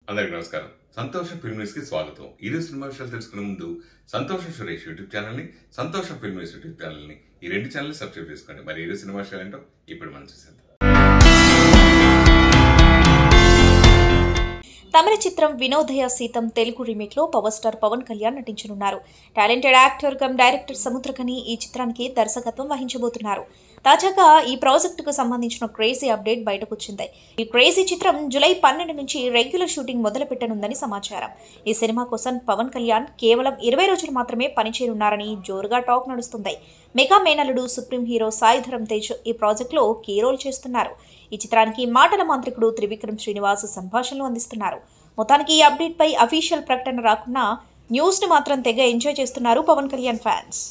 అందరికీ నమస్కారం సంతోషం ఫిల్మ్ న్యూస్ కి స్వాగతం ఈరోజు సినిమా విషయాలు తెలుసుకునే ముందు సంతోషం సురేష్ యూట్యూబ్ ఛానల్ ని సంతోషం ఫిల్మ్ న్యూస్ యూట్యూబ్ ఛానల్ ని ఈ రెండు ఛానల్ సబ్స్క్రైబ్ చేసుకోండి మరి ఈరోజు సినిమా విషయాలు ఏంటో ఇప్పుడు మనం చూసేద్దాం తమిళ చిత్రం వినోదయ సీతం తెలుగు రీమేక్ లో పవర్ స్టార్ పవన్ కళ్యాణ్ నటించనున్నారు talented actor cum director Samuthirakani ఈ చిత్రానికి దర్శకత్వం వహించబోతున్నారు తాజాగా ఈ ప్రాజెక్టుకు సంబంధించిన క్రేజీ అప్డేట్ బయటకొచ్చింది ఈ క్రేజీ చిత్రం జూలై పన్నెండు నుంచి రెగ్యులర్ షూటింగ్ మొదలు పెట్టనుందని సమాచారం ఈ సినిమా కోసం పవన్ కళ్యాణ్ కేవలం ఇరవై రోజులు మాత్రమే పనిచేయనున్నారని జోరుగా టాక్ నడుస్తుంది మెగా మేనలుడు సుప్రీం హీరో సాయిధరం తేజ్ ఈ ప్రాజెక్టులో కీ రోల్ చేస్తున్నారు ఈ చిత్రానికి మాటల మాంత్రికుడు త్రివిక్రమ్ శ్రీనివాస్ సంభాషణలు అందిస్తున్నారు మొత్తానికి ఈ అప్డేట్ పై అఫీషియల్ ప్రకటన రాకున్నా న్యూస్ ని మాత్రం తెగ ఎంజాయ్ చేస్తున్నారు Pawan Kalyan fans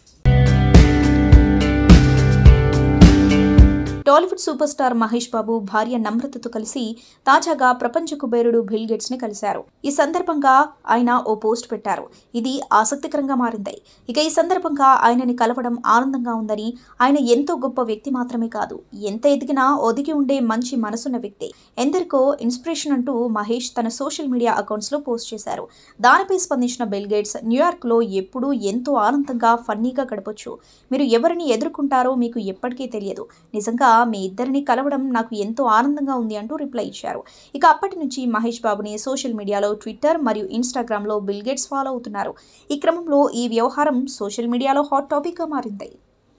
Tollywood super star Mahesh Babu భార్య నమ్రతతో కలిసి తాజాగా ప్రపంచ కుబేరుడు బిల్ గేట్స్ ని కలిశారు ఈ సందర్భంగా ఆయన ఓ పోస్ట్ పెట్టారు ఇది ఆసక్తికరంగా మారింది ఇక ఈ సందర్భంగా ఆయనని కలవడం ఆనందంగా ఉందని ఆయన ఎంతో గొప్ప వ్యక్తి మాత్రమే కాదు ఎంత ఎదిగినా ఒదిగి ఉండే మంచి మనసున్న వ్యక్తి ఎందరికో ఇన్స్పిరేషన్ అంటూ మహేష్ తన సోషల్ మీడియా అకౌంట్స్ లో పోస్ట్ చేశారు దానిపై స్పందించిన బిల్ గేట్స్ న్యూయార్క్ లో ఎప్పుడూ ఎంతో ఆనందంగా ఫన్నీగా గడపొచ్చు మీరు ఎవరిని ఎదుర్కొంటారో మీకు ఎప్పటికీ తెలియదు నిజంగా మీ ఇద్దరిని కలవడం నాకు ఎంతో ఆనందంగా ఉంది అంటూ రిప్లై ఇచ్చారు ఇక అప్పటి నుంచి మహేష్ బాబుని సోషల్ మీడియాలో ట్విట్టర్ మరియు ఇన్స్టాగ్రామ్లో బిల్ గేట్స్ ఫాలో అవుతున్నారు ఈ క్రమంలో ఈ వ్యవహారం సోషల్ మీడియాలో హాట్ టాపిక్గా మారింది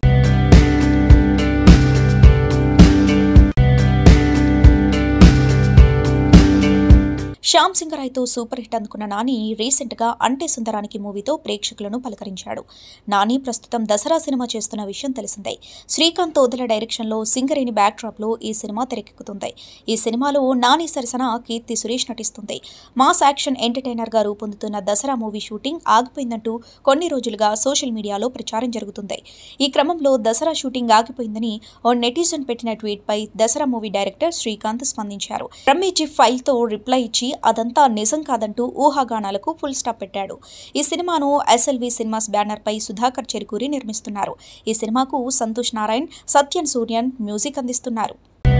శ్యామ్ సింగరాయ్తో సూపర్ హిట్ అందుకున్న నాని రీసెంట్గా అంటే సుందరానికి మూవీతో ప్రేక్షకులను పలకరించాడు నాని ప్రస్తుతం దసరా సినిమా చేస్తున్న విషయం తెలిసిందే శ్రీకాంత్ ఓదెల డైరెక్షన్లో సింగరేణి బ్యాక్డ్రాప్లో ఈ సినిమా తెరకెక్కుతుంది ఈ సినిమాలో నాని సరసన కీర్తి సురేష్ నటిస్తుంది మాస్ యాక్షన్ ఎంటర్టైనర్గా రూపొందుతున్న దసరా మూవీ షూటింగ్ ఆగిపోయిందంటూ కొన్ని రోజులుగా సోషల్ మీడియాలో ప్రచారం జరుగుతుంది ఈ క్రమంలో దసరా షూటింగ్ ఆగిపోయిందని ఓ నెటిజన్ పెట్టిన ట్వీట్పై దసరా మూవీ డైరెక్టర్ శ్రీకాంత్ స్పందించారు రమ్మేజీ ఫైల్తో రిప్లై ఇచ్చి అదంతా నిజం కాదంటూ ఊహాగానాలకు ఫుల్ స్టాప్ పెట్టాడు ఈ సినిమాను ఎస్ఎల్వి సినిమాస్ బ్యానర్పై సుధాకర్ చెరుకూరి నిర్మిస్తున్నారు ఈ సినిమాకు సంతోష్ నారాయణ్ సత్యన్ సూర్యన్ మ్యూజిక్ అందిస్తున్నారు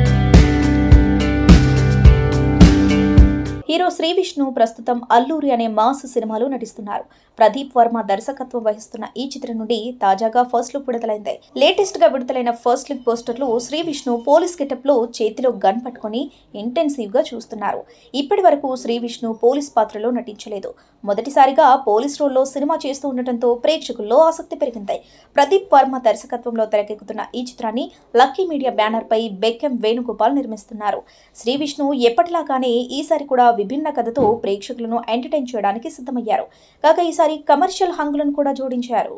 హీరో శ్రీ విష్ణు ప్రస్తుతం అల్లూరి అనే మాస్ సినిమాలో నటిస్తున్నారు ప్రదీప్ వర్మ దర్శకత్వం వహిస్తున్న ఈ చిత్రం నుండి తాజాగా ఫస్ట్ లుక్ విడుదలైంది లేటెస్ట్ గా విడుదలైన ఫస్ట్ లుక్ పోస్టర్ లో శ్రీ విష్ణు పోలీస్ గెటప్ లో చేతిలో గన్ పట్టుకుని ఇంటెన్సివ్ గా చూస్తున్నారు ఇప్పటి వరకు శ్రీ విష్ణు పోలీస్ పాత్రలో నటించలేదు మొదటిసారిగా పోలీస్ రోల్లో సినిమా చేస్తూ ఉండటంతో ప్రేక్షకుల్లో ఆసక్తి పెరిగింది ప్రదీప్ వర్మ దర్శకత్వంలో తెరకెక్కుతున్న ఈ చిత్రాన్ని లక్కీ మీడియా బ్యానర్ పై బెక్కెం వేణుగోపాల్ నిర్మిస్తున్నారు శ్రీ విష్ణు ఎప్పటిలాగానే ఈసారి కూడా విభిన్న కథతో ప్రేక్షకులను ఎంటర్టైన్ చేయడానికి సిద్ధమయ్యారు కాగా ఈసారి కమర్షియల్ హంగులను కూడా జోడించారు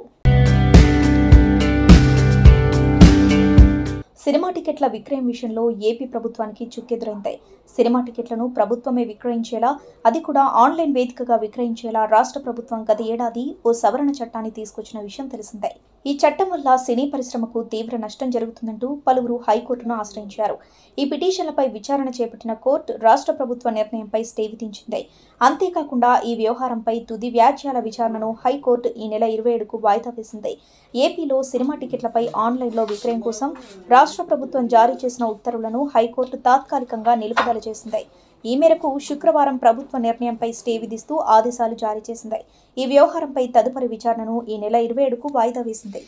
సినిమా టికెట్ల విక్రయం విషయంలో ఏపీ ప్రభుత్వానికి చుక్కెదురైంది సినిమా టికెట్లను ప్రభుత్వమే విక్రయించేలా అది కూడా ఆన్లైన్ వేదికగా విక్రయించేలా రాష్ట్ర ప్రభుత్వం గత ఏడాది ఓ సవరణ చట్టాన్ని తీసుకొచ్చిన విషయం తెలిసిందే ఈ చట్టం వల్ల సినీ పరిశ్రమకు తీవ్ర నష్టం జరుగుతుందంటూ పలువురు హైకోర్టును ఆశ్రయించారు ఈ పిటిషన్లపై విచారణ చేపట్టిన కోర్టు రాష్ట్ర ప్రభుత్వ నిర్ణయంపై స్టే విధించింది అంతేకాకుండా ఈ వ్యవహారంపై తుది వ్యాజ్యాల విచారణను హైకోర్టు ఈ నెల ఇరవై ఏడుకు వాయిదా వేసింది ఏపీలో సినిమా టికెట్లపై ఆన్లైన్లో విక్రయం కోసం రాష్ట్ర ప్రభుత్వం జారీ చేసిన ఉత్తర్వులను హైకోర్టు తాత్కాలికంగా నిలుపుదల చేసింది ఈ మేరకు శుక్రవారం ప్రభుత్వ నిర్ణయంపై స్టే విధిస్తూ ఆదేశాలు జారీ చేసింది ఈ వ్యవహారంపై తదుపరి విచారణను ఈ నెల ఇరవై ఏడుకు వాయిదా వేసింది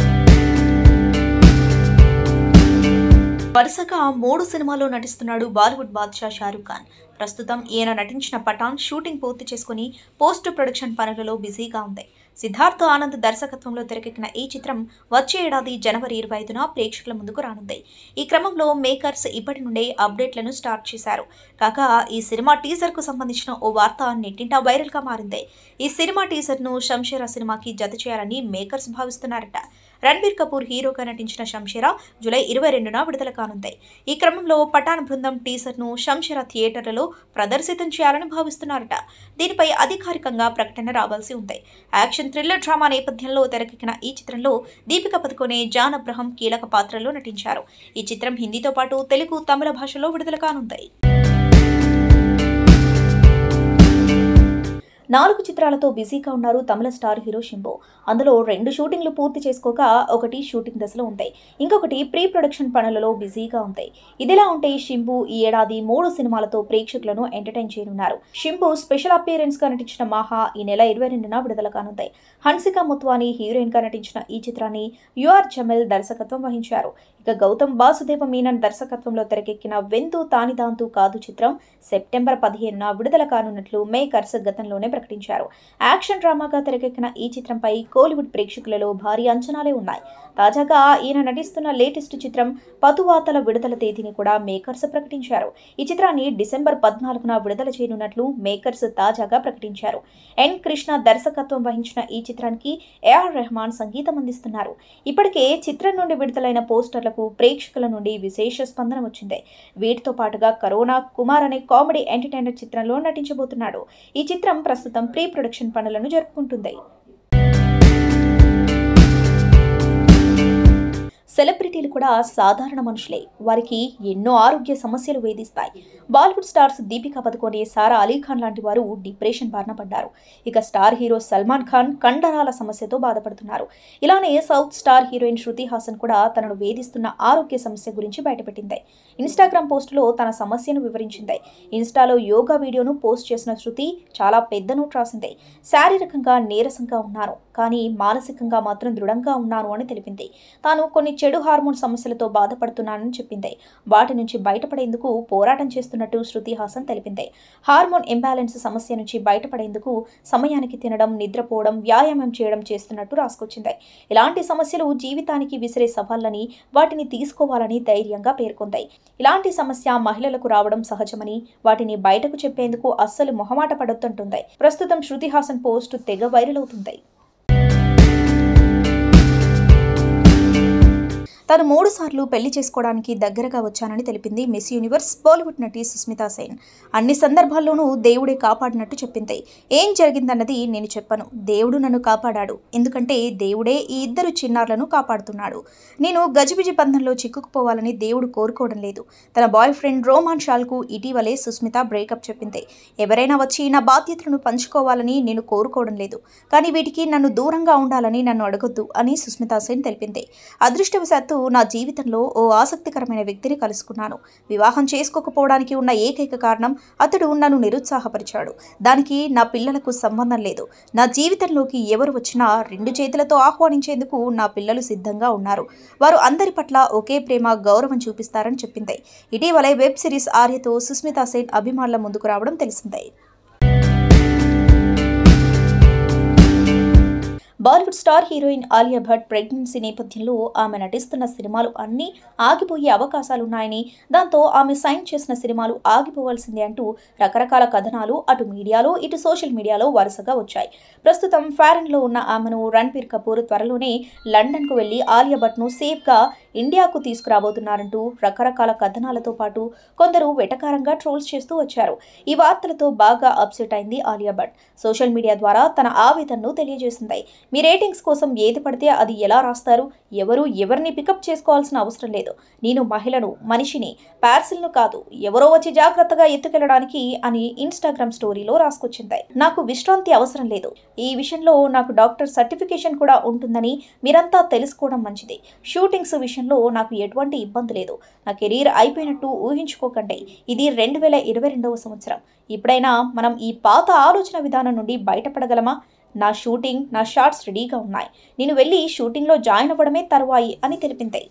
వరుసగా మూడు సినిమాల్లో నటిస్తున్నాడు బాలీవుడ్ బాద్షా షారూక్ ఖాన్ ప్రస్తుతం ఈయన నటించిన పఠాన్ షూటింగ్ పూర్తి చేసుకుని పోస్ట్ ప్రొడక్షన్ పనులలో బిజీగా ఉంది సిద్ధార్థ్ ఆనంద్ దర్శకత్వంలో తెరకెక్కిన ఈ చిత్రం వచ్చే ఏడాది జనవరి ఇరవై ఐదున ప్రేక్షకుల ముందుకు రానుంది ఈ క్రమంలో మేకర్స్ ఇప్పటి నుండే అప్డేట్లను స్టార్ట్ చేశారు కాగా ఈ సినిమా టీజర్కు సంబంధించిన ఓ వార్త నెట్టింటా వైరల్గా మారింది ఈ సినిమా టీజర్ను షంషేరా సినిమాకి జత చేయాలని మేకర్స్ భావిస్తున్నారట రణబీర్ కపూర్ హీరోగా నటించిన షంషేరా జూలై ఇరవై రెండున విడుదల కానుంది ఈ క్రమంలో పఠాన్ బృందం టీజర్ను షంషేరా థియేటర్లలో ప్రదర్శితం చేయాలని భావిస్తున్నారట దీనిపై అధికారికంగా ప్రకటన రావాల్సి ఉంది యాక్షన్ థ్రిల్లర్ డ్రామా నేపథ్యంలో తెరకెక్కిన ఈ చిత్రంలో దీపిక పదుకొనే జాన్ అబ్రహం కీలక పాత్రలో నటించారు ఈ చిత్రం హిందీతో పాటు తెలుగు తమిళ భాషలో విడుదల కానుంది నాలుగు చిత్రాలతో బిజీగా ఉన్నారు తమిళ స్టార్ హీరో షింబో అందులో రెండు షూటింగ్లు పూర్తి చేసుకోక ఒకటి షూటింగ్ దశలో ఉంటాయి ఇంకొకటి ప్రీ ప్రొడక్షన్ పనులలో బిజీగా ఉంటాయి ఇదిలా ఉంటే షింబు ఈ ఏడాది మూడు సినిమాలతో ప్రేక్షకులను ఎంటర్టైన్ చేయనున్నారు షింబు స్పెషల్ అపియరెన్స్ గా నటించిన మహా ఈ నెల ఇరవై రెండున విడుదల కానుంది హన్సిక ముత్వాని హీరోయిన్ గా నటించిన ఈ చిత్రాన్ని యుఆర్ జమెల్ దర్శకత్వం వహించారు ఇక గౌతమ్ వాసుదేవ మీనన్ దర్శకత్వంలో తెరకెక్కిన వెంతు తానిదాంతు కాదు చిత్రం సెప్టెంబర్ పదిహేనున విడుదల కానున్నట్లు మేకర్స్ గతంలోనే ప్రకటించారు యాక్షన్ డ్రామాగా తెరకెక్కిన ఈ చిత్రంపై కోలీవుడ్ ప్రేక్షకులలో భారీ అంచనాలే ఉన్నాయి తాజాగా ఈయన నటిస్తున్న లేటెస్ట్ చిత్రం పతువాతల విడుదల తేదీని కూడా మేకర్స్ ప్రకటించారు ఈ చిత్రాన్ని డిసెంబర్ పద్నాలుగున విడుదల చేయనున్నట్లు మేకర్స్ తాజాగా ప్రకటించారు ఎన్ కృష్ణ దర్శకత్వం వహించిన ఈ చిత్రానికి ఏఆర్ రెహమాన్ సంగీతం అందిస్తున్నారు ఇప్పటికే చిత్రం నుండి విడుదలైన పోస్టర్లకు ప్రేక్షకుల నుండి విశేష స్పందన వచ్చింది వీటితో పాటుగా కరోనా కుమార్ అనే కామెడీ ఎంటర్టైనర్ చిత్రంలో నటించబోతున్నాడు ఈ చిత్రం ప్రస్తుతం ప్రీ ప్రొడక్షన్ పనులను జరుపుకుంటుంది సెలబ్రిటీలు కూడా సాధారణ మనుషులే వారికి ఎన్నో ఆరోగ్య సమస్యలు వేధిస్తాయి బాలీవుడ్ స్టార్స్ దీపికా పదుకోనే సారా అలీ ఖాన్ లాంటి వారు డిప్రెషన్ బారిన పడ్డారు ఇక స్టార్ హీరో సల్మాన్ ఖాన్ కండరాల సమస్యతో బాధపడుతున్నారు ఇలానే south star heroine Shruti Haasan కూడా తనను వేధిస్తున్న ఆరోగ్య సమస్య గురించి బయటపెట్టింది ఇన్స్టాగ్రామ్ పోస్టులో తన సమస్యను వివరించింది ఇన్స్టాలో యోగా వీడియోను పోస్ట్ చేసిన శృతి చాలా పెద్ద నోట్ రాసింది శారీరకంగా నీరసంగా ఉన్నాను కానీ మానసికంగా మాత్రం దృఢంగా ఉన్నాను అని తెలిపింది తాను కొన్ని చెడు హార్మోన్ సమస్యలతో బాధపడుతున్నానని చెప్పింది వాటి నుంచి బయటపడేందుకు పోరాటం చేస్తున్నట్టు శృతి హాసన్ తెలిపింది హార్మోన్ ఇంబ్యాలెన్స్ సమస్య నుంచి బయటపడేందుకు సమయానికి తినడం నిద్రపోవడం వ్యాయామం చేయడం చేస్తున్నట్టు రాసుకొచ్చింది ఇలాంటి సమస్యలు జీవితానికి విసిరే సవాళ్ళని వాటిని తీసుకోవాలని ధైర్యంగా పేర్కొంది ఇలాంటి సమస్య మహిళలకు రావడం సహజమని వాటిని బయటకు చెప్పేందుకు అస్సలు మొహమాట పడొద్దంటుంది ప్రస్తుతం శృతి హాసన్ పోస్ట్ తెగ వైరల్ అవుతుంది తాను మూడు సార్లు పెళ్లి చేసుకోవడానికి దగ్గరగా వచ్చానని తెలిపింది మిస్ యూనివర్స్ బాలీవుడ్ నటి సుస్మితా సేన్ అన్ని సందర్భాల్లోనూ దేవుడే కాపాడినట్టు చెప్పింది ఏం జరిగిందన్నది నేను చెప్పను దేవుడు నన్ను కాపాడాడు ఎందుకంటే దేవుడే ఈ ఇద్దరు చిన్నారులను కాపాడుతున్నాడు నేను గజిబిజి బంధంలో చిక్కుకుపోవాలని దేవుడు కోరుకోవడం లేదు తన బాయ్ ఫ్రెండ్ రోమాన్ షాల్కు ఇటీవలే సుస్మిత బ్రేకప్ చెప్పింది ఎవరైనా వచ్చి నా బాధ్యతలను పంచుకోవాలని నేను కోరుకోవడం లేదు కానీ వీటికి నన్ను దూరంగా ఉండాలని నన్ను అడగొద్దు అని సుస్మితా సేన్ తెలిపింది అదృష్టవశాత్తు నా జీవితంలో ఓ ఆసక్తికరమైన వ్యక్తిని కలుసుకున్నాను వివాహం చేసుకోకపోవడానికి ఉన్న ఏకైక కారణం అతడు నన్ను నిరుత్సాహపరిచాడు దానికి నా పిల్లలకు సంబంధం లేదు నా జీవితంలోకి ఎవరు వచ్చినా రెండు చేతులతో ఆహ్వానించేందుకు నా పిల్లలు సిద్ధంగా ఉన్నారు వారు అందరి పట్ల ఒకే ప్రేమ గౌరవం చూపిస్తారని చెప్పింది ఇటీవలే వెబ్ సిరీస్ ఆర్యతో సుస్మితా సేన్ అభిమానుల ముందుకు రావడం తెలిసిందే Bollywood star heroine Alia Bhatt pregnancy నేపథ్యంలో ఆమె నటిస్తున్న సినిమాలు అన్నీ ఆగిపోయే అవకాశాలున్నాయని దాంతో ఆమె సైన్ చేసిన సినిమాలు ఆగిపోవాల్సిందే అంటూ రకరకాల కథనాలు అటు మీడియాలో ఇటు సోషల్ మీడియాలో వరుసగా వచ్చాయి ప్రస్తుతం ఫారెన్లో ఉన్న ఆమెను రణ్బీర్ కపూర్ త్వరలోనే లండన్కు వెళ్లి ఆలియా భట్ను సేఫ్గా ఇండియాకు తీసుకురాబోతున్నారంటూ రకరకాల కథనాలతో పాటు కొందరు వెటకారంగా ట్రోల్స్ చేస్తూ వచ్చారు ఈ వార్తలతో బాగా అప్సెట్ అయింది ఆలియా భట్ సోషల్ మీడియా ద్వారా తన ఆవేదనను తెలియజేసింది మీ రేటింగ్స్ కోసం ఏది పడితే అది ఎలా రాస్తారు ఎవరు ఎవరిని పికప్ చేసుకోవాల్సిన అవసరం లేదు నేను మహిళను మనిషిని పార్సిల్ను కాదు ఎవరో వచ్చి జాగ్రత్తగా ఎత్తుకెళ్లడానికి అని ఇన్స్టాగ్రామ్ స్టోరీలో రాసుకొచ్చింది నాకు విశ్రాంతి అవసరం లేదు ఈ విషయంలో నాకు డాక్టర్ సర్టిఫికేషన్ కూడా ఉంటుందని మీరంతా తెలుసుకోవడం మంచిది షూటింగ్స్ విషయంలో నాకు ఎటువంటి ఇబ్బంది లేదు నా కెరీర్ అయిపోయినట్టు ఊహించుకోకండి ఇది రెండు వేల ఇరవై రెండవ సంవత్సరం ఇప్పుడైనా మనం ఈ పాత ఆలోచన విధానం నుండి బయటపడగలమా నా షూటింగ్ నా షార్ట్స్ రెడీగా ఉన్నాయి నేను వెళ్ళి షూటింగ్లో జాయిన్ అవ్వడమే తరువాయి అని తెలిపింది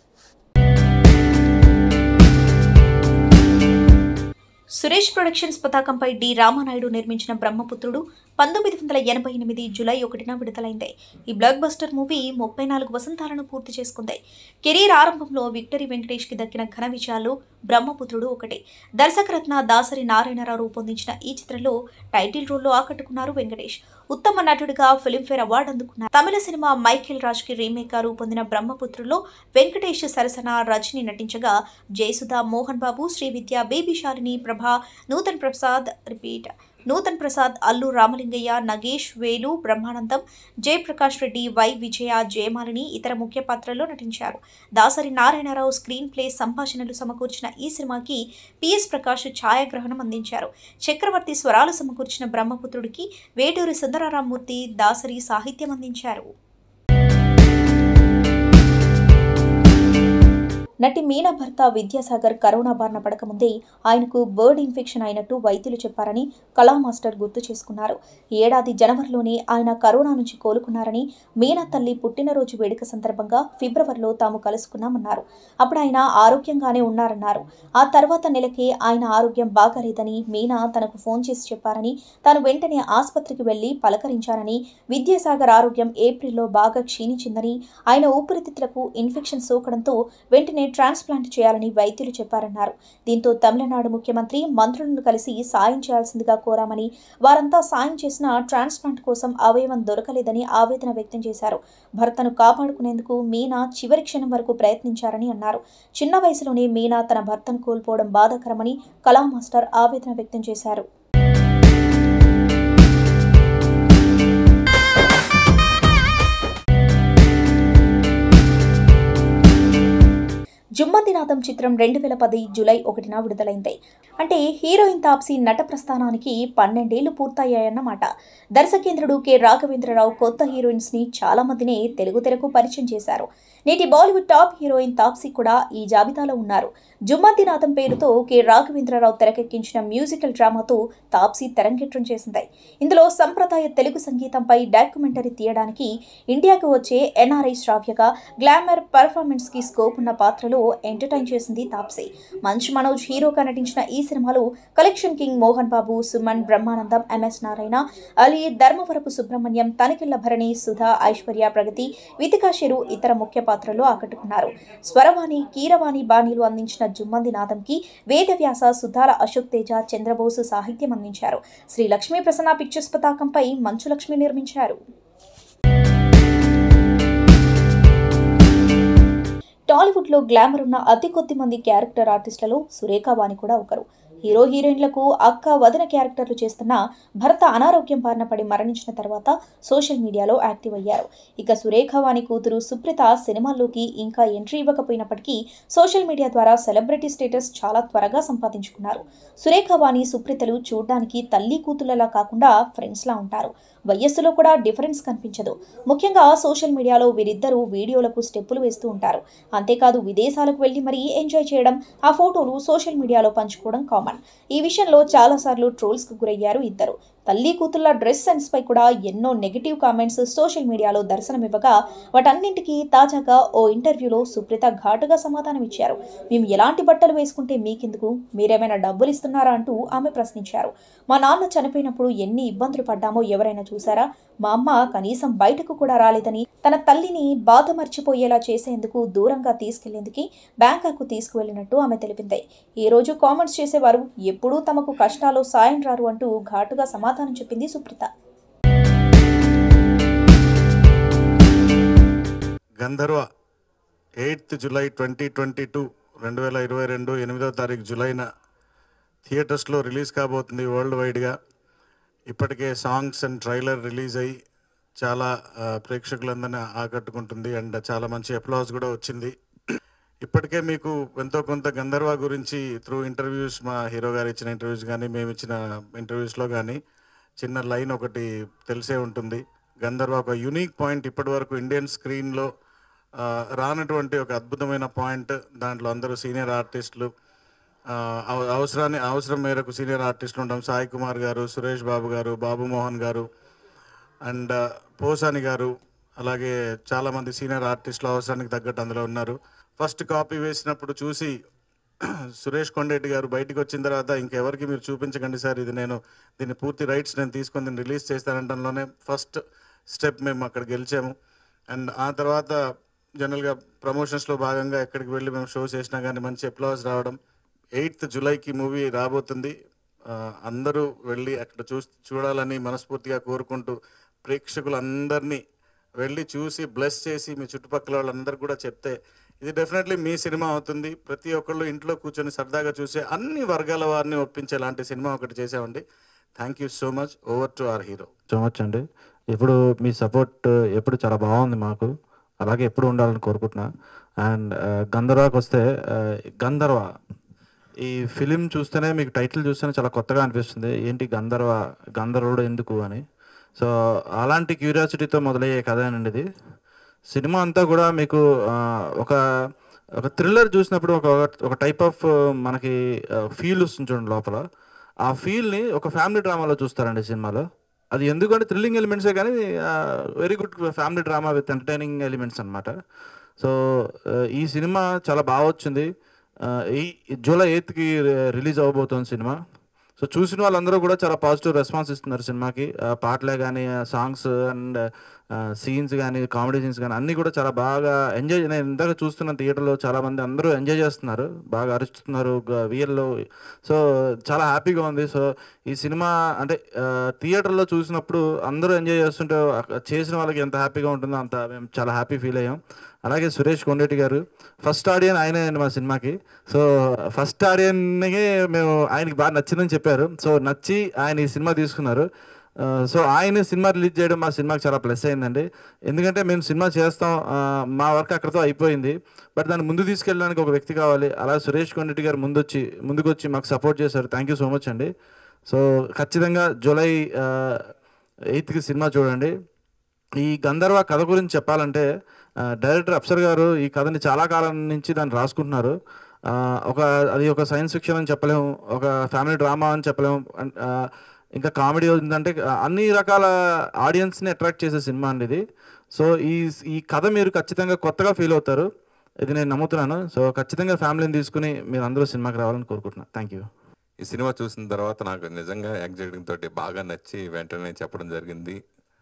సురేష్ ప్రొడక్షన్స్ పతాకంపై డి రామానాయుడు నిర్మించిన బ్రహ్మపుత్రుడు పంతొమ్మిది వందల ఎనభై ఎనిమిది జూలై ఒకటిన విడుదలైంది ఈ బ్లాక్ బస్టర్ మూవీ ముప్పై నాలుగు వసంతాలను పూర్తి చేసుకుంది కెరీర్ ఆరంభంలో విక్టరీ వెంకటేష్కి దక్కిన ఘన విజయాలు బ్రహ్మపుత్రుడు ఒకటి దర్శకరత్న దాసరి నారాయణరావు రూపొందించిన ఈ చిత్రంలో టైటిల్ రోల్లో ఆకట్టుకున్నారు వెంకటేష్ ఉత్తమ నటుడిగా ఫిలింఫేర్ అవార్డు అందుకున్నారు తమిళ సినిమా మైఖేల్ రాజ్ కి రీమేక్ గా రూపొందిన బ్రహ్మపుత్రులో వెంకటేష్ సరసన రజని నటించగా Jayasudha Mohan Babu Srividya baby Shalini Prabha Nutan Prasad repeat Nutan Prasad Allu Ramalingaiah Nagesh Velu Brahmanandam Jayaprakash Reddy Y Vijaya Jayamalini ఇతర ముఖ్య పాత్రల్లో నటించారు దాసరి నారాయణరావు స్క్రీన్ ప్లే సంభాషణలు సమకూర్చిన ఈ సినిమాకి పిఎస్ ప్రకాష్ ఛాయాగ్రహణం అందించారు చక్రవర్తి స్వరాలు సమకూర్చిన బ్రహ్మపుత్రుడికి వేటూరి సుందరరామూర్తి దాసరి సాహిత్యం అందించారు నటి మీనా భర్త విద్యాసాగర్ కరోనా బారిన పడకముందే ఆయనకు బర్డ్ ఇన్ఫెక్షన్ అయినట్టు వైద్యులు చెప్పారని కళా మాస్టర్ గుర్తు చేసుకున్నారు ఏడాది జనవరిలోనే ఆయన కరోనా నుంచి కోలుకున్నారని మీనా తల్లి పుట్టినరోజు వేడుక సందర్భంగా ఫిబ్రవరిలో తాము కలుసుకున్నామన్నారు అప్పుడు ఆయన ఆరోగ్యంగానే ఉన్నారన్నారు ఆ తర్వాత నెలకే ఆయన ఆరోగ్యం బాగాలేదని మీనా తనకు ఫోన్ చేసి చెప్పారని తాను వెంటనే ఆసుపత్రికి వెళ్లి పలకరించానని విద్యాసాగర్ ఆరోగ్యం ఏప్రిల్లో బాగా క్షీణించిందని ఆయన ఊపిరితిత్తులకు ఇన్ఫెక్షన్ సోకడంతో వెంటనే ట్రాన్స్ప్లాంట్ చేయాలని వైద్యులు చెప్పారన్నారు దీంతో తమిళనాడు ముఖ్యమంత్రి మంత్రులను కలిసి సాయం చేయాల్సిందిగా కోరామని వారంతా సాయం చేసిన ట్రాన్స్ప్లాంట్ కోసం అవయవం దొరకలేదని ఆవేదన వ్యక్తం చేశారు భర్తను కాపాడుకునేందుకు మీనా చివరి క్షణం వరకు ప్రయత్నించారని అన్నారు చిన్న వయసులోనే మీనా తన భర్తను కోల్పోవడం బాధాకరమని కళా మాస్టర్ ఆవేదన వ్యక్తం చేశారు జుమ్మందినాథం చిత్రం రెండు వేల పది జూలై ఒకటిన విడుదలైంది అంటే హీరోయిన్ తాప్సీ నట ప్రస్థానానికి పన్నెండేళ్లు పూర్తయ్యాయన్నమాట దర్శకేంద్రుడు కె రాఘవేంద్రరావు కొత్త హీరోయిన్స్ ని చాలా మందిని తెలుగు తెరకు పరిచయం చేశారు నేటి బాలీవుడ్ టాప్ హీరోయిన్ తాప్సీ కూడా ఈ జాబితాలో ఉన్నారు జుమ్మందినాథం పేరుతో కె రాఘవేంద్రరావు తెరకెక్కించిన మ్యూజికల్ డ్రామాతో తాప్సీ తెరంగేట్రం చేసింది ఇందులో సంప్రదాయ తెలుగు సంగీతంపై డాక్యుమెంటరీ తీయడానికి ఇండియాకు వచ్చే ఎన్ఆర్ఐ శ్రావ్యగా గ్లామర్ పర్ఫార్మెన్స్ కి స్కోప్ ఉన్న పాత్రలో ఎంటర్టైన్ చేసింది తాప్సీ మంచు మనోజ్ హీరోగా నటించిన ఈ సినిమాలో collection king Mohan Babu Suman Brahmanandam MS Narayana Ali Dharmavarapu Subrahmanyam Tanikella Bharani Sudha Aishwarya Pragathi Vithika Sheru ఇతర ముఖ్య పాత్రల్లో ఆకట్టుకున్నారు స్వరవాణి కీరవాణి బాణీలు అందించిన జుమ్మంది నాదంకి వేదవ్యాస సుధాల అశోక్ తేజ చంద్రబోసు సాహిత్యం అందించారు శ్రీ లక్ష్మీ ప్రసన్న పిక్చర్స్ పతాకంపై మంచు లక్ష్మి నిర్మించారు టాలీవుడ్లో గ్లామర్ ఉన్న అతి కొద్ది మంది క్యారెక్టర్ ఆర్టిస్టులలో సురేఖ వాణి కూడా ఒకరు హీరో హీరోయిన్లకు అక్క వదన క్యారెక్టర్లు చేస్తున్న భర్త అనారోగ్యం బారిన పడి మరణించిన తర్వాత సోషల్ మీడియాలో యాక్టివ్ అయ్యారు ఇక సురేఖ వాణి కూతురు సుప్రీత సినిమాల్లోకి ఇంకా ఎంట్రీ ఇవ్వకపోయినప్పటికీ సోషల్ మీడియా ద్వారా సెలబ్రిటీ స్టేటస్ చాలా త్వరగా సంపాదించుకున్నారు సురేఖ వాణి సుప్రీతలు చూడ్డానికి తల్లి కూతులలా కాకుండా ఫ్రెండ్స్లా ఉంటారు వయస్సులో కూడా డిఫరెన్స్ కనిపించదు ముఖ్యంగా సోషల్ మీడియాలో వీరిద్దరూ వీడియోలకు స్టెప్పులు వేస్తూ ఉంటారు అంతేకాదు విదేశాలకు వెళ్లి మరీ ఎంజాయ్ చేయడం ఆ ఫోటోలు సోషల్ మీడియాలో పంచుకోవడం కామన్ ఈ విషయంలో చాలాసార్లు ట్రోల్స్కు గురయ్యారు ఇద్దరు తల్లి కూతుళ్ళ డ్రెస్ సెన్స్ పై కూడా ఎన్నో నెగిటివ్ కామెంట్స్ సోషల్ మీడియాలో దర్శనమివ్వగా వాటన్నింటికీ తాజాగా ఓ ఇంటర్వ్యూలో సుప్రీత ఘాటుగా సమాధానం ఇచ్చారు మేము ఎలాంటి బట్టలు వేసుకుంటే మీకెందుకు మీరేమైనా డబ్బులు ఇస్తున్నారా అంటూ ఆమె ప్రశ్నించారు మా నాన్న చనిపోయినప్పుడు ఎన్ని ఇబ్బందులు పడ్డామో ఎవరైనా చూసారా మా అమ్మ కనీసం బయటకు కూడా రాలేదని తన తల్లిని బాధ మర్చిపోయేలా చేసేందుకు దూరంగా తీసుకెళ్లేందుకు బ్యాంకాకు తీసుకువెళ్లినట్టు ఆమె తెలిపింది ఈ రోజు కామెంట్స్ చేసేవారు ఎప్పుడూ తమకు కష్టాలు సాయం రారు అంటూ ఘాటుగా సమాధానం చెప్పింది Supreetha Gandharva eighth July twenty twenty two రెండు వేల ఇరవై రెండు ఎనిమిదవ తారీఖు జూలైన థియేటర్స్లో రిలీజ్ కాబోతుంది వరల్డ్ వైడ్గా ఇప్పటికే సాంగ్స్ అండ్ ట్రైలర్ రిలీజ్ అయ్యి చాలా ఆ, ప్రేక్షకులందరినీ ఆకట్టుకుంటుంది అండ్ చాలా మంచి అప్లాస్ కూడా వచ్చింది ఇప్పటికే మీకు ఎంతో కొంత గంధర్వ గురించి త్రూ ఇంటర్వ్యూస్ మా హీరో గారు ఇచ్చిన ఇంటర్వ్యూస్ కానీ మేము ఇచ్చిన ఇంటర్వ్యూస్లో కానీ చిన్న లైన్ ఒకటి తెలిసే ఉంటుంది గంధర్వ ఒక యూనిక్ పాయింట్ ఇప్పటి వరకు ఇండియన్ స్క్రీన్లో ఆ, రానటువంటి ఒక అద్భుతమైన పాయింట్ దాంట్లో అందరూ సీనియర్ ఆర్టిస్టులు ఆ, అవ- అవసరాన్ని అవసరం మేరకు సీనియర్ ఆర్టిస్టులు ఉంటాం సాయి కుమార్ గారు సురేష్ బాబు గారు బాబు మోహన్ గారు అండ్ పోసాని గారు అలాగే చాలామంది సీనియర్ ఆర్టిస్టులు అవసరానికి తగ్గట్టు అందులో ఉన్నారు ఫస్ట్ కాపీ వేసినప్పుడు చూసి సురేష్ కొండేటి గారు బయటికి వచ్చిన తర్వాత ఇంకెవరికి మీరు చూపించకండి సార్ ఇది నేను దీని పూర్తి రైట్స్ నేను తీసుకొని దీన్ని రిలీజ్ చేస్తానంటంలోనే ఫస్ట్ స్టెప్ మేము అక్కడ గెలిచాము అండ్ ఆ తర్వాత జనరల్గా ప్రమోషన్స్లో భాగంగా ఎక్కడికి వెళ్ళి మేము షో చేసినా కానీ మంచి అప్లాస్ రావడం ఎయిత్ జూలైకి మూవీ రాబోతుంది ఆ, అందరూ వెళ్ళి అక్కడ చూ చూడాలని మనస్ఫూర్తిగా కోరుకుంటూ ప్రేక్షకులందరినీ వెళ్ళి చూసి బ్లెస్ చేసి మీ చుట్టుపక్కల వాళ్ళందరూ కూడా చెప్తే ఇది డెఫినెట్లీ మీ సినిమా అవుతుంది ప్రతి ఒక్కళ్ళు ఇంట్లో కూర్చొని సరదాగా చూసే అన్ని వర్గాల వారిని ఒప్పించేలాంటి సినిమా ఒకటి చేసామండి thank you so much over to our hero so much అండి ఇప్పుడు మీ సపోర్ట్ ఎప్పుడు చాలా బాగుంది మాకు అలాగే ఎప్పుడు ఉండాలని కోరుకుంటున్నా అండ్ గంధర్వాకి వస్తే ఆ, గంధర్వ ఈ ఫిలిం చూస్తేనే మీకు టైటిల్ చూస్తేనే చాలా కొత్తగా అనిపిస్తుంది ఏంటి గంధర్వ గంధర్వుడు ఎందుకు అని సో అలాంటి క్యూరియాసిటీతో మొదలయ్యే కథేనండి ఇది సినిమా అంతా కూడా మీకు ఆ, ఒక ఒక థ్రిల్లర్ చూసినప్పుడు ఒక ఒక టైప్ ఆఫ్ మనకి ఫీల్ వస్తుంది చూడండి లోపల ఆ ఫీల్ని ఒక ఫ్యామిలీ డ్రామాలో చూస్తారండి సినిమాలో అది ఎందుకంటే థ్రిల్లింగ్ ఎలిమెంట్సే కానీ very good family drama with entertaining elements అనమాట సో ఈ సినిమా చాలా బాగా వచ్చింది ఆ, ఈ జూలై ఎయిత్కి రిలీజ్ అవ్వబోతోంది సినిమా సో చూసిన వాళ్ళందరూ కూడా చాలా పాజిటివ్ రెస్పాన్స్ ఇస్తున్నారు సినిమాకి ఆ, పాటలే కానీ సాంగ్స్ అండ్ సీన్స్ కానీ కామెడీ సీన్స్ కానీ అన్నీ కూడా చాలా బాగా ఎంజాయ్ నేను ఇందాక చూస్తున్న థియేటర్లో చాలా మంది అందరూ ఎంజాయ్ చేస్తున్నారు బాగా అరుస్తున్నారు వియల్లో సో చాలా హ్యాపీగా ఉంది సో ఈ సినిమా అంటే ఆ, థియేటర్లో చూసినప్పుడు అందరూ ఎంజాయ్ చేస్తుంటే అక్కడ చేసిన వాళ్ళకి ఎంత హ్యాపీగా ఉంటుందో అంత మేము చాలా హ్యాపీ ఫీల్ అయ్యాం అలాగే సురేష్ కొండేటి గారు ఫస్ట్ ఆడియన్ ఆయనే అండి మా సినిమాకి సో ఫస్ట్ ఆడియన్కి మేము ఆయనకి బాగా నచ్చిందని చెప్పారు సో నచ్చి ఆయన ఈ సినిమా తీసుకున్నారు ఆ, సో ఆయన సినిమా రిలీజ్ చేయడం మా సినిమాకి చాలా ప్లస్ అయిందండి ఎందుకంటే మేము సినిమా చేస్తాం ఆ, మా వర్క్ అక్కడితో అయిపోయింది బట్ దాన్ని ముందు తీసుకెళ్ళడానికి ఒక వ్యక్తి కావాలి అలా సురేష్ కొండరెడ్డి గారు ముందొచ్చి ముందుకొచ్చి మాకు సపోర్ట్ చేశారు థ్యాంక్ యూ సో మచ్ అండి సో ఖచ్చితంగా జూలై ఎయిత్కి సినిమా చూడండి ఈ గంధర్వ కథ గురించి చెప్పాలంటే ఆ, డైరెక్టర్ అప్సర్ గారు ఈ కథని చాలా కాలం నుంచి దాన్ని రాసుకుంటున్నారు ఆ, ఒక అది ఒక సైన్స్ ఫిక్షన్ అని చెప్పలేము ఒక ఫ్యామిలీ డ్రామా అని చెప్పలేము అన్- ఆ, ఇంకా కామెడీ ఉందంటే ఆ, అన్ని రకాల ఆడియన్స్ని అట్రాక్ట్ చేసే సినిమా అండి ఇది సో ఈ ఈ కథ మీరు ఖచ్చితంగా కొత్తగా ఫీల్ అవుతారు ఇది నేను నమ్ముతున్నాను సో ఖచ్చితంగా ఫ్యామిలీని తీసుకుని మీరు అందరూ సినిమాకి రావాలని కోరుకుంటున్నాను థ్యాంక్ యూ ఈ సినిమా చూసిన తర్వాత నాకు నిజంగా యాక్సిడెంట్ తోటి బాగా నచ్చి వెంటనే చెప్పడం జరిగింది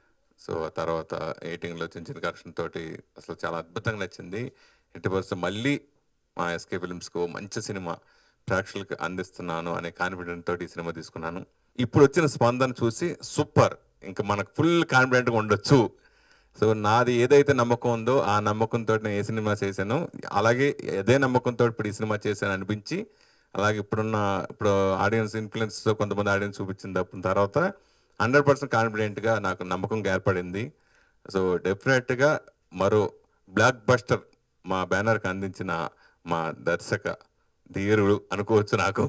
సో ఆ తర్వాత ఎయిటింగ్లో చిన్న చిన్న కరెక్షన్ తోటి అసలు చాలా అద్భుతంగా నచ్చింది ఎట్టి పరిస్థితి మళ్ళీ మా ఎస్కే ఫిల్మ్స్కు మంచి సినిమా ప్రేక్షకులకు అందిస్తున్నాను అనే కాన్ఫిడెంట్ తోటి ఈ సినిమా తీసుకున్నాను ఇప్పుడు వచ్చిన స్పందన చూసి సూపర్ ఇంకా మనకు ఫుల్ కాన్ఫిడెంట్గా ఉండొచ్చు సో నాది ఏదైతే నమ్మకం ఉందో ఆ నమ్మకంతో నేను ఏ సినిమా చేశానో అలాగే అదే నమ్మకంతో ఇప్పుడు ఈ సినిమా చేశాను అనిపించి అలాగే ఇప్పుడున్న ఇప్పుడు ఆడియన్స్ ఇన్ఫ్లుయెన్స్తో కొంతమంది ఆడియన్స్ చూపించిన తప్పిన తర్వాత హండ్రెడ్ పర్సెంట్ కాన్ఫిడెంట్గా నాకు నమ్మకం ఏర్పడింది సో డెఫినెట్గా మరో బ్లాక్ బస్టర్ మా బ్యానర్కి అందించిన మా దర్శక ధీరుడు అనుకోవచ్చు నాకు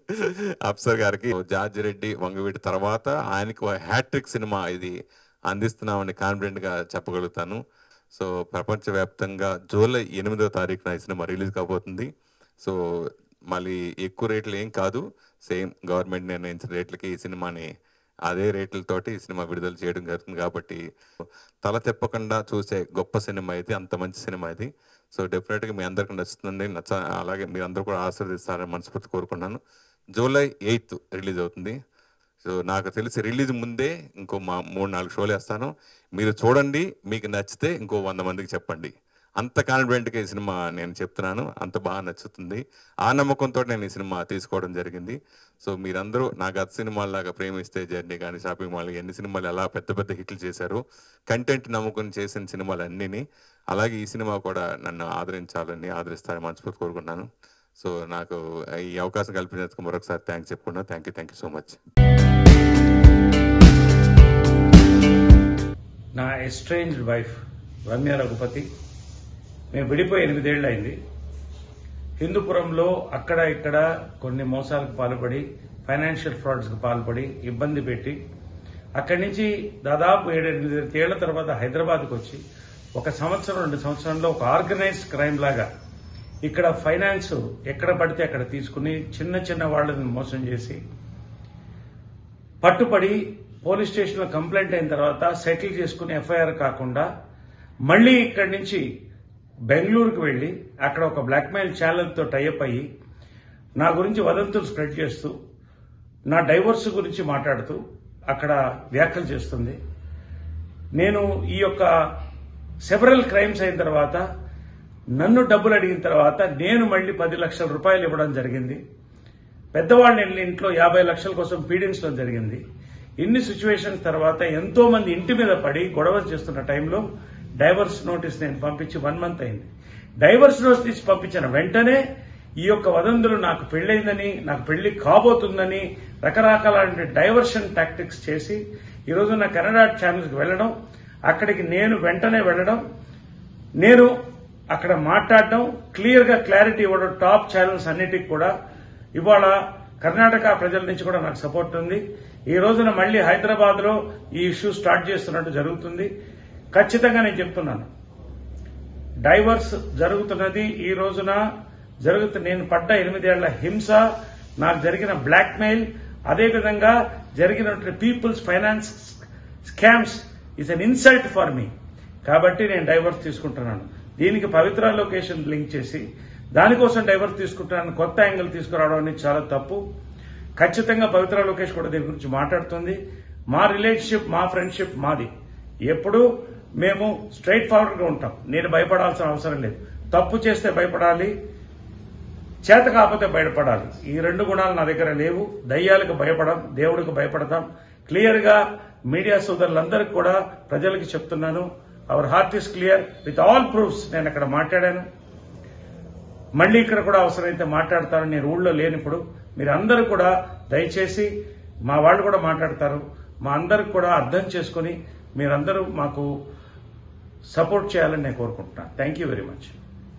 అప్సర్ గారికి జార్జ్ రెడ్డి వంగవీటి తర్వాత ఆయనకు హ్యాట్రిక్ సినిమా ఇది అందిస్తున్నామని కాన్ఫిడెంట్గా చెప్పగలుగుతాను సో ప్రపంచవ్యాప్తంగా జూలై ఎనిమిదో తారీఖున ఈ సినిమా రిలీజ్ కాబోతుంది సో మళ్ళీ ఎక్కువ రేట్లు ఏం కాదు సేమ్ గవర్నమెంట్ నిర్ణయించిన రేట్లకి ఈ సినిమాని అదే రేట్లతోటి ఈ సినిమా విడుదల చేయడం జరుగుతుంది కాబట్టి తల తెప్పకుండా చూసే గొప్ప సినిమా ఇది అంత మంచి సినిమా ఇది సో డెఫినెట్గా మీ అందరికీ నచ్చుతుంది నచ్చ అలాగే మీరు అందరూ కూడా ఆశీర్దిస్తారని మనస్ఫూర్తి కోరుకున్నాను జూలై ఎయిత్ రిలీజ్ అవుతుంది సో నాకు తెలిసి రిలీజ్ ముందే ఇంకో మా మూడు నాలుగు షోలు వేస్తాను మీరు చూడండి మీకు నచ్చితే ఇంకో వంద మందికి చెప్పండి అంత కాన్ఫిడెంట్గా ఈ సినిమా నేను చెప్తున్నాను అంత బాగా నచ్చుతుంది ఆ నమ్మకంతో నేను ఈ సినిమా తీసుకోవడం జరిగింది సో మీరందరూ నా గత సినిమాలాగా ప్రేమిస్తే జర్నీ కానీ షాపింగ్ మాల్ ఎన్ని సినిమాలు ఎలా పెద్ద పెద్ద హిట్లు చేశారు కంటెంట్ నమ్ముకుని చేసిన సినిమాలు అన్నిని అలాగే ఈ సినిమా కూడా నన్ను ఆదరించాలని ఆదరిస్తారని మనస్ఫూర్తి కోరుకుంటున్నాను సో నాకు ఈ అవకాశం కల్పించినందుకు మరొకసారి థ్యాంక్స్ చెప్పుకున్నాను thank you thank you so much నా ఎస్ట్రేంజ్డ్ వైఫ్ రమ్య రఘుపతి మేము విడిపోయి ఎనిమిదేళ్ళు అయింది హిందూపురంలో అక్కడ ఇక్కడ కొన్ని మోసాలకు పాల్పడి ఫైనాన్షియల్ ఫ్రాడ్స్కి పాల్పడి ఇబ్బంది పెట్టి అక్కడి నుంచి దాదాపు ఏడెనిమిది ఏళ్ల తర్వాత హైదరాబాద్కు వచ్చి ఒక సంవత్సరం రెండు సంవత్సరంలో ఒక ఆర్గనైజ్డ్ క్రైమ్ లాగా ఇక్కడ ఫైనాన్స్ ఎక్కడ పడితే అక్కడ తీసుకుని చిన్న చిన్న వాళ్ళని మోసం చేసి పట్టుపడి పోలీస్ స్టేషన్లో కంప్లైంట్ అయిన తర్వాత సెటిల్ చేసుకుని ఎఫ్ఐఆర్ కాకుండా మళ్ళీ ఇక్కడి నుంచి బెంగళూరుకు వెళ్లి అక్కడ ఒక బ్లాక్మెయిల్ ఛానల్తో టైఅప్ అయ్యి నా గురించి వదంతులు స్ప్రెడ్ చేస్తూ నా డైవర్స్ గురించి మాట్లాడుతూ అక్కడ వ్యాఖ్యలు చేస్తుంది నేను ఈ యొక్క సెవరల్ క్రైమ్స్ అయిన తర్వాత నన్ను డబ్బులు అడిగిన తర్వాత నేను మళ్ళీ పది లక్షల రూపాయలు ఇవ్వడం జరిగింది పెద్దవాళ్ళని వెళ్ళి ఇంట్లో యాభై లక్షల కోసం పీడించడం జరిగింది ఇన్ని సిచ్యువేషన్స్ తర్వాత ఎంతో మంది ఇంటి మీద పడి గొడవ చేస్తున్న టైంలో డైవర్స్ నోటీస్ నేను పంపించి వన్ మంత్ అయింది డైవర్స్ నోటీస్ పంపించిన వెంటనే ఈ యొక్క వదంతులు నాకు పెళ్ళైందని నాకు పెళ్లి కాబోతుందని రకరకాల డైవర్షన్ టాక్టిక్స్ చేసి ఈ రోజు నా కన్నడ ఛానల్కి వెళ్ళడం అక్కడికి నేను వెంటనే వెళ్ళడం నేను అక్కడ మాట్లాడడం క్లియర్ గా క్లారిటీ ఇవ్వడం టాప్ ఛానల్స్ అన్నిటికి కూడా ఇవాళ కర్ణాటక ప్రజల నుంచి కూడా నాకు సపోర్ట్ ఉంది ఈ రోజున మళ్ళీ హైదరాబాద్ లో ఈ ఇష్యూ స్టార్ట్ చేస్తున్నట్టు జరుగుతుంది ఖచ్చితంగా నేను చెప్తున్నాను డైవర్స్ జరుగుతున్నది ఈ రోజున జరుగుతు నేను పడ్డ ఎనిమిదేళ్ల హింస నాకు జరిగిన బ్లాక్ మెయిల్ అదేవిధంగా జరిగినటువంటి peoples finance scams is an insult for me కాబట్టి నేను డైవర్స్ తీసుకుంటున్నాను దీనికి పవిత్ర లొకేషన్ లింక్ చేసి దానికోసం డైవర్స్ తీసుకుంటున్నాను కొత్త యాంగిల్ తీసుకురావడం అనేది చాలా తప్పు ఖచ్చితంగా పవిత్ర లోకేష్ కూడా దీని గురించి మాట్లాడుతుంది మా రిలేషన్షిప్ మా ఫ్రెండ్షిప్ మాది ఎప్పుడు మేము స్ట్రైట్ ఫార్వర్డ్ గా ఉంటాం నేను భయపడాల్సిన అవసరం లేదు తప్పు చేస్తే భయపడాలి చేత కాకపోతే భయపడాలి ఈ రెండు గుణాలు నా దగ్గర లేవు దయ్యాలకు భయపడం దేవుడికి భయపడతాం క్లియర్ గా మీడియా సోదరులందరికీ కూడా ప్రజలకి చెప్తున్నాను our heart is clear with all proofs నేను అక్కడ మాట్లాడాను మళ్ళీ ఇక్కడ కూడా అవసరమైతే మాట్లాడతారు నేను ఊళ్ళో లేనిప్పుడు మీరు అందరూ కూడా దయచేసి మా వాళ్ళు కూడా మాట్లాడతారు మా అందరికి కూడా అర్థం చేసుకుని మీరందరూ మాకు సపోర్ట్ చేయాలని నేను కోరుకుంటున్నాను థ్యాంక్ యూ వెరీ మచ్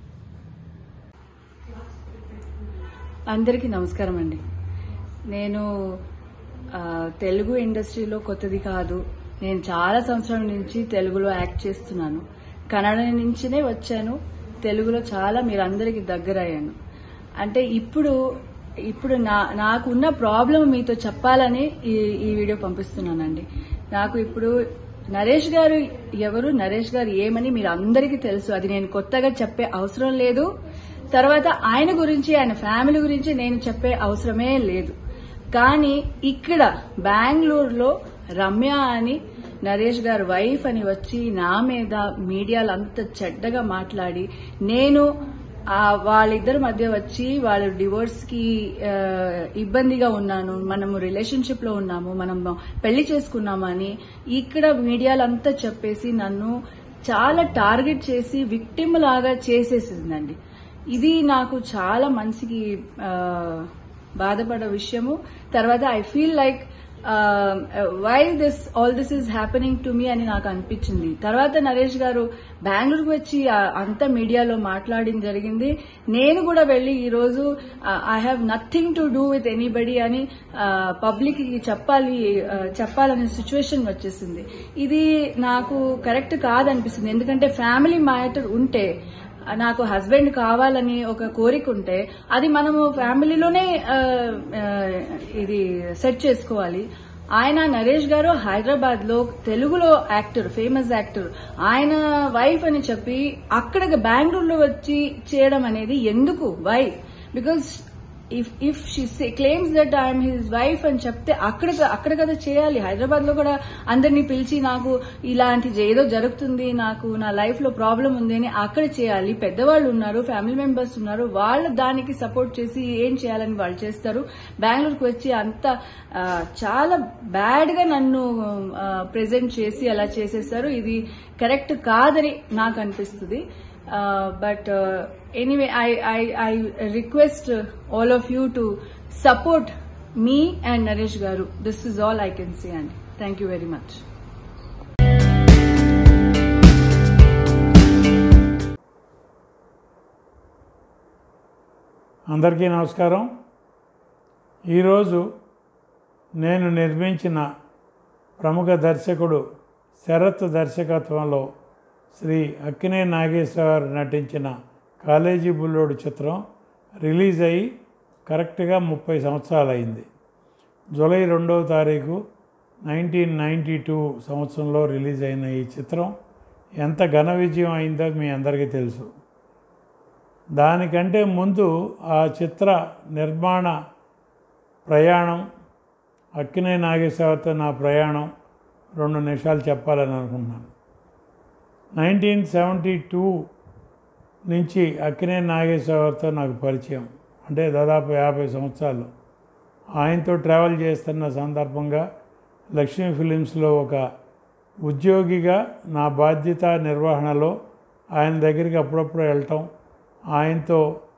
అందరికీ నమస్కారం అండి నేను ఆ, తెలుగు ఇండస్ట్రీలో కొత్తది కాదు నేను చాలా సంవత్సరాల నుంచి తెలుగులో యాక్ట్ చేస్తున్నాను కన్నడ నుంచినే వచ్చాను తెలుగులో చాలా మీరందరికీ దగ్గర అయ్యాను అంటే ఇప్పుడు ఇప్పుడు నా నాకున్న ప్రాబ్లం మీతో చెప్పాలని ఈ ఈ వీడియో పంపిస్తున్నానండి నాకు ఇప్పుడు నరేష్ గారు ఎవరు నరేష్ గారు ఏమని మీరు అందరికీ తెలుసు అది నేను కొత్తగా చెప్పే అవసరం లేదు తర్వాత ఆయన గురించి ఆయన ఫ్యామిలీ గురించి నేను చెప్పే అవసరమే లేదు కానీ ఇక్కడ బెంగళూరులో రమ్య అని నరేష్ గారు వైఫ్ అని వచ్చి నా మీద మీడియాలో అంత చెడ్డగా మాట్లాడి నేను ఆ వాళ్ళిద్దరి మధ్య వచ్చి వాళ్ళు డివోర్స్ కి ఆ, ఇబ్బందిగా ఉన్నాను మనము రిలేషన్షిప్ లో ఉన్నాము మనం పెళ్లి చేసుకున్నామని ఇక్కడ మీడియాలో అంతా చెప్పేసి నన్ను చాలా టార్గెట్ చేసి విక్టిమ్ లాగా చేసేసిందండి ఇది నాకు చాలా మనసుకి ఆ, బాధపడే విషయము తర్వాత I feel like why this all this is happening to me అని నాకు అనిపించింది తర్వాత నరేష్ గారు బెంగళూరుకు వచ్చి ఆ, అంతా మీడియాలో మాట్లాడడం జరిగింది నేను కూడా వెళ్లి ఈ రోజు I have nothing to do with anybody అని పబ్లిక్ కి చెప్పాలి ఆ, చెప్పాలనే సిచ్యువేషన్ వచ్చేసింది ఇది నాకు కరెక్ట్ కాదనిపిస్తుంది ఎందుకంటే ఫ్యామిలీ మ్యాటర్ ఉంటే నాకు హస్బెండ్ కావాలని ఒక కోరిక ఉంటే అది మనము ఫ్యామిలీలోనే ఆ, ఆ, ఇది సెట్ చేసుకోవాలి ఆయన నరేష్ గారు హైదరాబాద్ లో తెలుగులో యాక్టర్ ఫేమస్ యాక్టర్ ఆయన వైఫ్ అని చెప్పి అక్కడ బెంగళూరులో వచ్చి చేయడం అనేది ఎందుకు why because if if she claims that I'm his wife అని చెప్తే అక్కడ అక్కడ కదా చేయాలి హైదరాబాద్ లో కూడా అందరినీ పిలిచి నాకు ఇలాంటి ఏదో జరుగుతుంది నాకు నా లైఫ్ లో ప్రాబ్లం ఉంది అని అక్కడ చేయాలి పెద్దవాళ్ళు ఉన్నారు ఫ్యామిలీ మెంబర్స్ ఉన్నారు వాళ్ళు దానికి సపోర్ట్ చేసి ఏం చేయాలని వాళ్ళు చేస్తారు బెంగళూరుకు వచ్చి అంత ఆ, చాలా బ్యాడ్ గా నన్ను ప్రెజెంట్ చేసి అలా చేసేసారు ఇది కరెక్ట్ కాదని నాకు అనిపిస్తుంది but anyway I I I request all of you to support me and Naresh garu this is all I can see అండి థ్యాంక్ యూ వెరీ మచ్ అందరికీ నమస్కారం ఈరోజు నేను నిర్మించిన ప్రముఖ దర్శకుడు శరత్ దర్శకత్వంలో శ్రీ అక్కినే నాగేశ్వర గారు నటించిన కాలేజీ బుల్లోడు చిత్రం రిలీజ్ అయ్యి కరెక్ట్గా ముప్పై సంవత్సరాలు అయింది జూలై రెండవ తారీఖు నైన్టీన్ నైంటీ టూ సంవత్సరంలో రిలీజ్ అయిన ఈ చిత్రం ఎంత ఘన విజయం అయిందో మీ అందరికీ తెలుసు దానికంటే ముందు ఆ చిత్ర నిర్మాణ ప్రయాణం అక్కినే నాగేశ్వరతో నా ప్రయాణం రెండు నిమిషాలు చెప్పాలని అనుకుంటున్నాను నైన్టీన్ సెవెంటీ టూ నుంచి అక్కినే నాగేశ్వరతో నాకు పరిచయం అంటే దాదాపు యాభై సంవత్సరాలు ఆయనతో ట్రావెల్ చేస్తున్న సందర్భంగా లక్ష్మీ ఫిలిమ్స్లో ఒక ఉద్యోగిగా నా బాధ్యత నిర్వహణలో ఆయన దగ్గరికి అప్పుడప్పుడు వెళ్ళటం ఆయనతో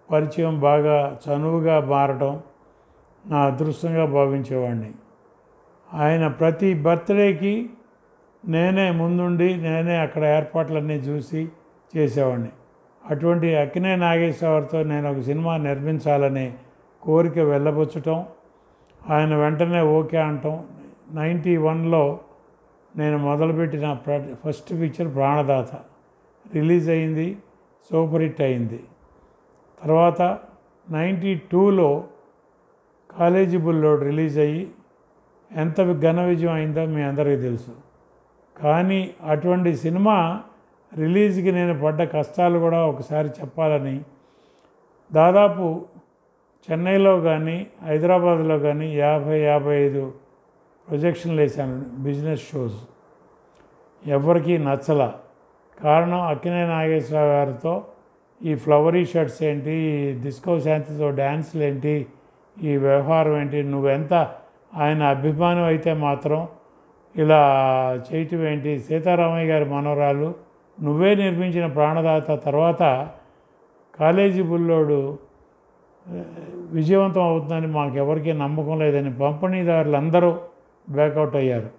పరిచయం బాగా చనువుగా మారటం నా అదృష్టంగా భావించేవాడిని ఆయన ప్రతి బర్త్డేకి నేనే ముందుండి నేనే అక్కడ ఏర్పాట్లన్నీ చూసి చేసేవాడిని అటువంటి అక్కినే నాగేశ్వరతో నేను ఒక సినిమా నిర్మించాలనే కోరిక వెళ్ళబుచ్చటం ఆయన వెంటనే ఓకే అంటాం నైంటీ వన్లో నేను మొదలుపెట్టిన ప్ర- ఫస్ట్ పిక్చర్ ప్రాణదాత రిలీజ్ అయింది సూపర్ హిట్ అయింది తర్వాత నైంటీ టూలో కాలేజీ బుల్లోడ్ రిలీజ్ అయ్యి ఎంత ఘన విజయం అయిందో మీ అందరికీ తెలుసు కానీ అటువంటి సినిమా రిలీజ్కి నేను పడ్డ కష్టాలు కూడా ఒకసారి చెప్పాలని దాదాపు చెన్నైలో కానీ హైదరాబాద్లో కానీ యాభై యాభై ఐదు ప్రొజెక్షన్లు వేసాను బిజినెస్ షోస్ ఎవరికీ నచ్చల కారణం అక్కినే నాగేశ్వరరావు గారితో ఈ ఫ్లవరీ షర్ట్స్ ఏంటి ఈ డిస్కో శాంతితో డ్యాన్స్లు ఏంటి ఈ వ్యవహారం ఏంటి నువ్వెంత ఆయన అభిమానం అయితే మాత్రం ఇలా చేయటం ఏంటి సీతారామయ్య గారి మనవరాలు నువ్వే నిర్మించిన ప్రాణదాత తర్వాత కాలేజీ బుల్లోడు ఆ, విజయవంతం అవుతుందని మాకెవరికీ నమ్మకం లేదని పంపిణీదారులు అందరూ బ్యాకౌట్ అయ్యారు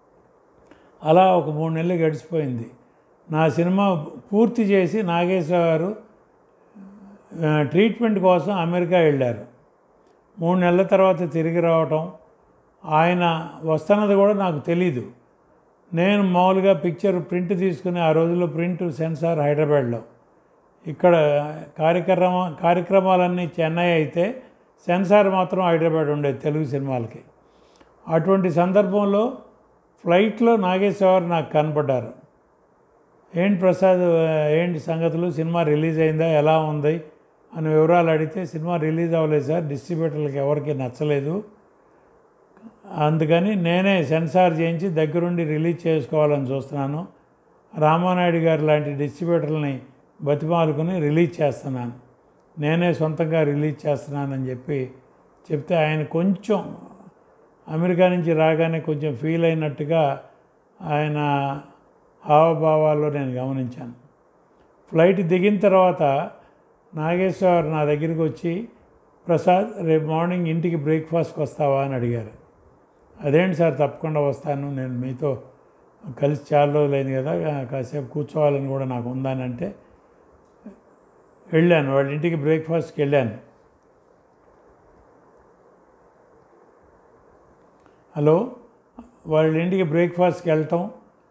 అలా ఒక మూడు నెలలు గడిచిపోయింది నా సినిమా పూర్తి చేసి నాగేశ్వర గారు ఆ, ట్రీట్మెంట్ కోసం అమెరికా వెళ్ళారు మూడు నెలల తర్వాత తిరిగి రావటం ఆయన వస్తున్నది కూడా నాకు తెలీదు నేను మామూలుగా పిక్చర్ ప్రింట్ తీసుకుని ఆ రోజుల్లో ప్రింట్ సెన్సార్ హైదరాబాద్లో ఇక్కడ కార్యక్రమ కార్యక్రమాలన్నీ చెన్నై అయితే సెన్సార్ మాత్రం హైదరాబాద్ ఉండేది తెలుగు సినిమాలకి అటువంటి సందర్భంలో ఫ్లైట్లో నాగేశ్వర్ నాకు కనపడ్డారు ఏంటి ప్రసాద్ ఏంటి సంగతులు సినిమా రిలీజ్ అయిందా ఎలా ఉంది అని వివరాలు అడిగితే సినిమా రిలీజ్ అవ్వలేదు సార్ డిస్ట్రిబ్యూటర్లకు ఎవరికి నచ్చలేదు అందుకని నేనే సెన్సార్ చేయించి దగ్గరుండి రిలీజ్ చేసుకోవాలని చూస్తున్నాను రామానాయుడు గారు లాంటి డిస్ట్రిబ్యూటర్లని బతిమాలుకుని రిలీజ్ చేస్తున్నాను నేనే సొంతంగా రిలీజ్ చేస్తున్నానని చెప్పి చెప్తే ఆయన కొంచెం అమెరికా నుంచి రాగానే కొంచెం ఫీల్ అయినట్టుగా ఆయన హావభావాల్లో నేను గమనించాను ఫ్లైట్ దిగిన తర్వాత నాగేశ్వర్ నా దగ్గరికి వచ్చి ప్రసాద్ రేపు మార్నింగ్ ఇంటికి బ్రేక్ఫాస్ట్కి వస్తావా అని అడిగారు అదేంటి సార్ తప్పకుండా వస్తాను నేను మీతో కలిసి చాలా రోజులైంది కదా కాసేపు కూర్చోవాలని కూడా నాకు ఉందని అంటే వెళ్ళాను వాళ్ళ ఇంటికి బ్రేక్ఫాస్ట్కి వెళ్ళాను హలో వాళ్ళ ఇంటికి బ్రేక్ఫాస్ట్కి వెళ్ళటం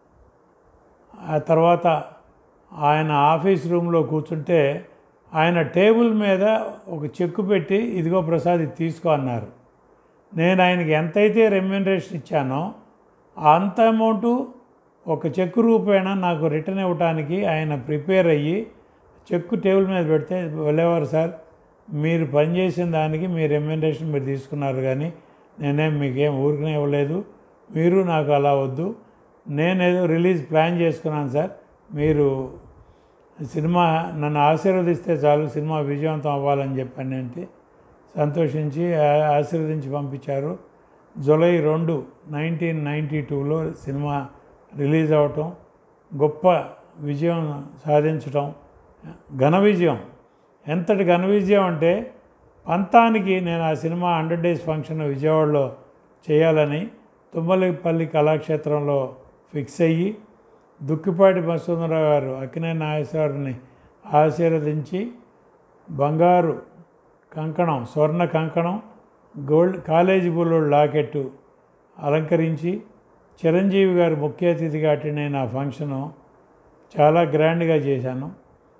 ఆ తర్వాత ఆయన ఆఫీస్ రూమ్లో కూర్చుంటే ఆయన టేబుల్ మీద ఒక చెక్కు పెట్టి ఇదిగో ప్రసాద్ ఇది తీసుకో అన్నారు నేను ఆయనకి ఎంతైతే రెమ్యూనరేషన్ ఇచ్చానో అంత అమౌంట్ ఒక చెక్కు రూపేణ నాకు రిటర్న్ ఇవ్వడానికి ఆయన ప్రిపేర్ అయ్యి చెక్కు టేబుల్ మీద పెడితే వెళ్ళేవారు సార్ మీరు పనిచేసిన దానికి మీ రెమ్యూనరేషన్ మీరు తీసుకున్నారు కానీ నేనేం మీకేం ఊరికనే ఇవ్వలేదు మీరు నాకు అలా వద్దు నేనేదో రిలీజ్ ప్లాన్ చేసుకున్నాను సార్ మీరు సినిమా నన్ను ఆశీర్వదిస్తే చాలు సినిమా విజయవంతం అవ్వాలని చెప్పాను అంటే సంతోషించి ఆ- ఆశీర్వదించి పంపించారు జూలై రెండు నైన్టీన్ నైంటీ టూలో సినిమా రిలీజ్ అవటం గొప్ప విజయం సాధించటం ఘన విజయం ఎంతటి ఘన విజయం అంటే పంతానికి నేను ఆ సినిమా హండ్రెడ్ డేస్ ఫంక్షన్ విజయవాడలో చేయాలని తుమ్మలపల్లి కళాక్షేత్రంలో ఫిక్స్ అయ్యి దుక్కిపాటి మసూదరరావు గారు అక్కినే నాగేశ్వరుని ఆశీర్వదించి బంగారు కంకణం స్వర్ణ కంకణం గోల్డ్ కాలేజీ బుల్లోడు లాకెట్టు అలంకరించి చిరంజీవి గారు ముఖ్య అతిథిగా అటెండ్ అయిన ఆ ఫంక్షను చాలా గ్రాండ్గా చేశాను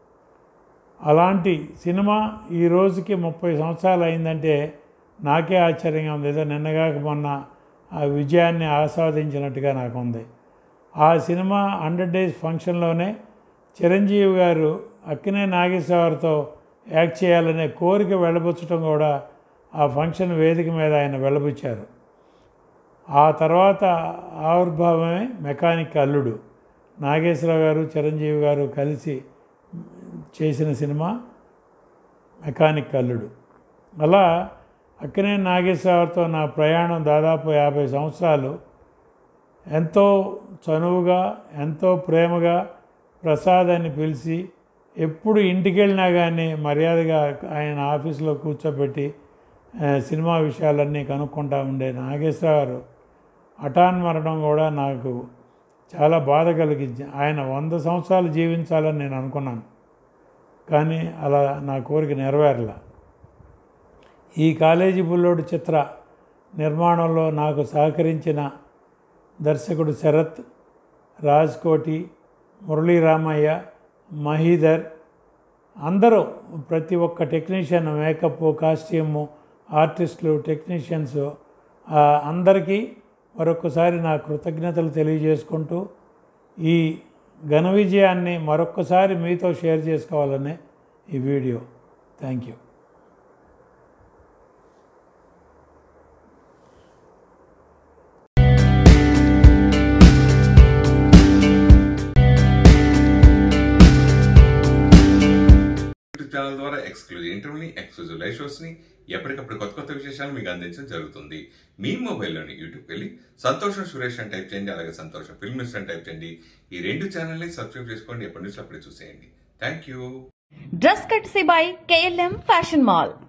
అలాంటి సినిమా ఈ రోజుకి ముప్పై సంవత్సరాలు అయిందంటే నాకే ఆశ్చర్యంగా ఉంది ఏదో నిన్నగాక మొన్న ఆ విజయాన్ని ఆస్వాదించినట్టుగా నాకు ఉంది ఆ సినిమా హండ్రెడ్ డేస్ ఫంక్షన్లోనే చిరంజీవి గారు అక్కినే నాగేశ్వరతో యాక్ట్ చేయాలనే కోరిక వెళ్ళబుచ్చటం కూడా ఆ ఫంక్షన్ వేదిక మీద ఆయన వెళ్ళబుచ్చారు ఆ తర్వాత ఆవిర్భావమే మెకానిక్ అల్లుడు నాగేశ్వరరావు గారు చిరంజీవి గారు కలిసి చేసిన సినిమా మెకానిక్ అల్లుడు అలా అక్కినే నాగేశ్వరరావుతో నా ప్రయాణం దాదాపు యాభై సంవత్సరాలు ఎంతో చనువుగా ఎంతో ప్రేమగా ప్రసాద్ అని పిలిచి ఎప్పుడు ఇంటికి వెళ్ళినా కానీ మర్యాదగా ఆయన ఆఫీస్లో కూర్చోబెట్టి ఆ, సినిమా విషయాలన్నీ కనుక్కుంటా ఉండే నాగేశ్వర గారు హఠాన్ మరణం కూడా నాకు చాలా బాధ కలిగించి ఆయన వంద సంవత్సరాలు జీవించాలని నేను అనుకున్నాను కానీ అలా నా కోరిక నెరవేరల ఈ కాలేజీ బుల్లోడు చిత్ర నిర్మాణంలో నాకు సహకరించిన దర్శకుడు శరత్ రాజ్ కోటి మురళీరామయ్య మహీధర్ అందరూ ప్రతి ఒక్క టెక్నీషియన్ మేకప్ కాస్ట్యూము ఆర్టిస్టులు టెక్నీషియన్స్ ఆ, అందరికీ మరొకసారి నా కృతజ్ఞతలు తెలియజేసుకుంటూ ఈ ఘన విజయాన్ని మరొక్కసారి మీతో షేర్ చేసుకోవాలనే ఈ video thank you YouTube channel ద్వారా ఎక్స్క్లూజివ్ ఇంటర్వ్యూని ఎక్స్క్లూజివ్ లైవ్ షోస్ ని ఎప్పటికప్పుడు కొత్త కొత్త విశేషాలు మీకు అందించడం జరుగుతుంది మీ మొబైల్లోని యూట్యూబ్ వెళ్ళి సంతోషం సురేష్ అని టైప్ చేయండి అలాగే సంతోషం ఫిల్మ్ అని టైప్ చేయండి ఈ రెండు ఛానల్ని సబ్స్క్రైబ్ చేసుకోండి ఎప్పటి నుంచి అప్పుడే చూసేయండి thank you dress courtesy by KLM fashion mall